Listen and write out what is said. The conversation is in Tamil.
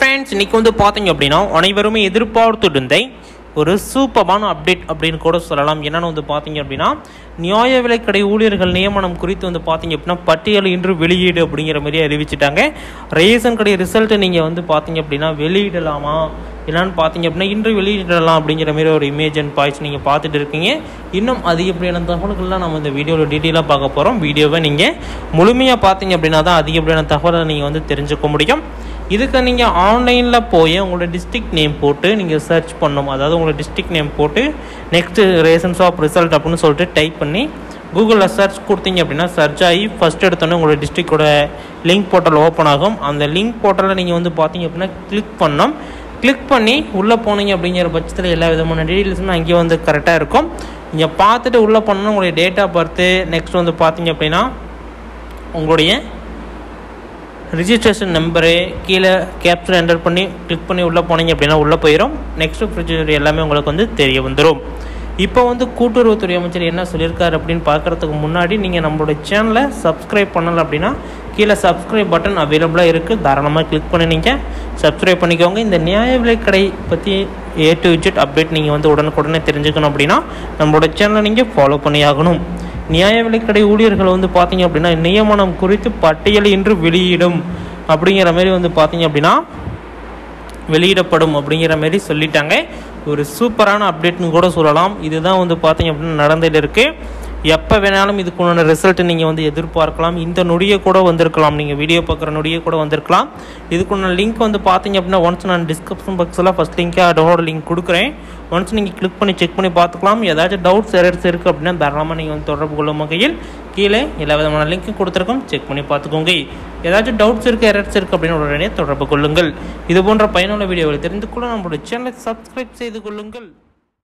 ஃப்ரெண்ட்ஸ் இன்னைக்கு வந்து பார்த்தீங்க அப்படின்னா அனைவருமே எதிர்பார்த்துருந்த ஒரு சூப்பரான அப்டேட் அப்படின்னு கூட சொல்லலாம் என்னென்னு வந்து பார்த்தீங்க அப்படின்னா நியாய விலைக்கடை ஊழியர்கள் நியமனம் குறித்து வந்து பார்த்தீங்க அப்படின்னா பட்டியல் இன்று வெளியீடு அப்படிங்கிற மாதிரி அறிவிச்சிட்டாங்க ரேஷன் கடை ரிசல்ட்டை நீங்கள் வந்து பார்த்தீங்க அப்படின்னா வெளியிடலாமா என்னன்னு பார்த்தீங்க அப்படின்னா இன்று வெளியிடலாம் அப்படிங்கிற மாதிரி ஒரு இமேஜ் அண்ட் பாய்ஸ் நீங்கள் பார்த்துட்டு இருக்கீங்க இன்னும் அதிகப்படியான தகவல்கள்லாம் நம்ம இந்த வீடியோவில் டீட்டெயிலாக பார்க்க போகிறோம் வீடியோவை நீங்கள் முழுமையாக பார்த்தீங்க அப்படின்னா தான் அதிகப்படியான தகவலை நீங்கள் வந்து தெரிஞ்சுக்க முடியும் இதுக்கு நீங்கள் ஆன்லைனில் போய் உங்களோட டிஸ்ட்ரிக்ட் நேம் போட்டு நீங்கள் சர்ச் பண்ணணும் அதாவது உங்களோட டிஸ்ட்ரிக்ட் நேம் போட்டு நெக்ஸ்ட்டு ரேஷன் ஷாப் ரிசல்ட் அப்படின்னு சொல்லிட்டு டைப் பண்ணி கூகுளில் சர்ச் கொடுத்தீங்க அப்படின்னா சர்ச் ஆகி ஃபஸ்ட் எடுத்தோன்னே உங்களோட டிஸ்ட்ரிக்டோட லிங்க் போர்ட்டல் ஓப்பன் ஆகும் அந்த லிங்க் போர்ட்டலில் நீங்கள் வந்து பார்த்தீங்க அப்படின்னா கிளிக் பண்ணோம் கிளிக் பண்ணி உள்ளே போனீங்க அப்படிங்கிற பட்சத்தில் எல்லா விதமான டீட்டெயில்ஸுமே அங்கேயே வந்து கரெக்டாக இருக்கும் நீங்கள் பார்த்துட்டு உள்ளே போனோன்னா உங்களுடைய டேட் ஆஃப் பர்த்து நெக்ஸ்ட் வந்து பார்த்தீங்க அப்படின்னா உங்களுடைய ரிஜிஸ்ட்ரேஷன் நம்பரு கீழே கேப்சர் என்டர் பண்ணி கிளிக் பண்ணி உள்ளே போனீங்க அப்படின்னா உள்ளே போயிடும் நெக்ஸ்ட் ப்ரொசீஜர் எல்லாமே உங்களுக்கு வந்து தெரிய வந்துடும் இப்போ வந்து கூட்டுறவுத்துறை அமைச்சர் என்ன சொல்லியிருக்காரு அப்படின்னு பார்க்குறதுக்கு முன்னாடி நீங்கள் நம்மளோட சேனலை சப்ஸ்கிரைப் பண்ணலை அப்படின்னா கீழே சப்ஸ்கிரைப் பட்டன் அவைலபிளாக இருக்குது தாராளமாக கிளிக் பண்ணி நீங்கள் சப்ஸ்கிரைப் பண்ணிக்கோங்க இந்த நியாய விலைக்கடை பற்றி ஏ டு விஜெட் அப்டேட் நீங்கள் வந்து உடனுக்குடனே தெரிஞ்சுக்கணும் அப்படின்னா நம்மளோட சேனலை நீங்கள் ஃபாலோ பண்ணி ஆகணும் நியாய விலைக்கடை ஊழியர்கள் வந்து பார்த்தீங்க அப்படின்னா நியமனம் குறித்து பட்டியல் இன்று வெளியிடும் அப்படிங்கிற மாதிரி வந்து பார்த்தீங்க அப்படின்னா வெளியிடப்படும் அப்படிங்கிற மாதிரி சொல்லிட்டாங்க ஒரு சூப்பரான அப்டேட்னு கூட சொல்லலாம் இதுதான் வந்து பார்த்தீங்க அப்படின்னா நடந்துட்டு இருக்கு எப்போ வேணாலும் இதுக்குண்டான ரிசல்ட் நீங்கள் வந்து எதிர்பார்க்கலாம் இந்த நொடியை கூட வந்திருக்கலாம் நீங்கள் வீடியோ பார்க்குற நொடியை கூட வந்திருக்கலாம் இதுக்குண்டான லிங்க் வந்து பார்த்தீங்க அப்படின்னா ஒன்ஸ் நான் டிஸ்கிரிப்ஷன் பாக்ஸில் ஃபஸ்ட் லிங்க்காக அதோட லிங்க் கொடுக்குறேன் ஒன்ஸ் நீங்கள் கிளிக் பண்ணி செக் பண்ணி பார்த்துக்கலாம் ஏதாச்சும் டவுட்ஸ் எரர்ஸ் இருக்குது அப்படின்னா தாராளமாக நீங்கள் வந்து தொடர்பு கொள்ளும் வகையில் கீழே எல்லா விதமான லிங்க்கும் கொடுத்துருக்கோம் செக் பண்ணி பார்த்துக்கோங்க ஏதாச்சும் டவுட்ஸ் இருக்குது எரர்ஸ் இருக்குது அப்படின்னு உடனே தொடர்பு கொள்ளுங்கள் இது போன்ற பயனுள்ள வீடியோவை தெரிந்து கொள்ள நம்மளுடைய சேனலை சப்ஸ்கிரைப் செய்து கொள்ளுங்கள்